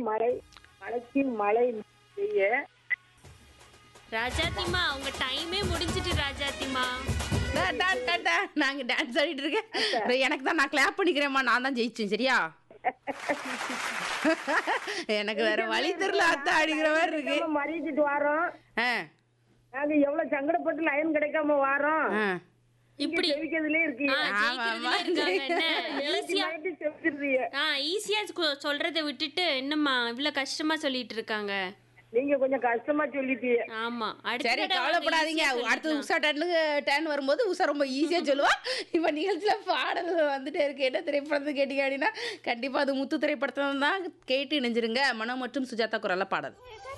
மழை மழைக்கு மழை பெய்ய ராஜாத்திமா உங்க டைமே முடிஞ்சிட்டு ராஜாத்திமா டா, டா, டா, டா. நாங்க டான்ஸ் ஆடிட்டு இருக்கேன் எனக்கு தான் நான் கிளாப் பண்ணிக்கிறேன்மா நான் தான் ஜெயிச்சேன் சரியா எனக்கு வேற வழி தெரியல அத்தை அடிக்கிற மாதிரி இருக்கு நம்ம மறிச்சிட்டு வாரோம் ஆ, நாங்க எவ்வளவு சங்கடப்பட்டு லைன் கிடைக்காம வாரோம் ஆ. இப்படி செவிக்கிறதுலே இருக்கு ஆ, ஜெயிக்கிறதுல இருக்காங்க என்ன ஈஸியா நைட்டு செவிச்சிருந்தீங்க ஆ ஈஸியா கு- சொல்றதை விட்டுட்டு என்னம்மா இவ்வளவு கஷ்டமா சொல்லிட்டு இருக்காங்க நீங்க கொஞ்சம் கஷ்டமா சொல்லிட்டீங்க ஆமா அடுத்த சரி தடவை கவலைப்படாதீங்க easy ஆ அடுத்து சொல்லிக்கலாம். உஷா டன்னு டேன் வரும்போது உஷா ரொம்ப ஈஸியா சொல்லுவா இப்ப நிகழ்ச்சியில பாடல் வந்துட்டே இருக்கு என்ன திரைப்படத்தை கேட்டீங்க அப்படின்னா கண்டிப்பா அது முத்து திரைப்படத்துல தான் கேட்டு இணைஞ்சிருங்க மனம் மற்றும் சுஜாதா குரல்ல பாடல்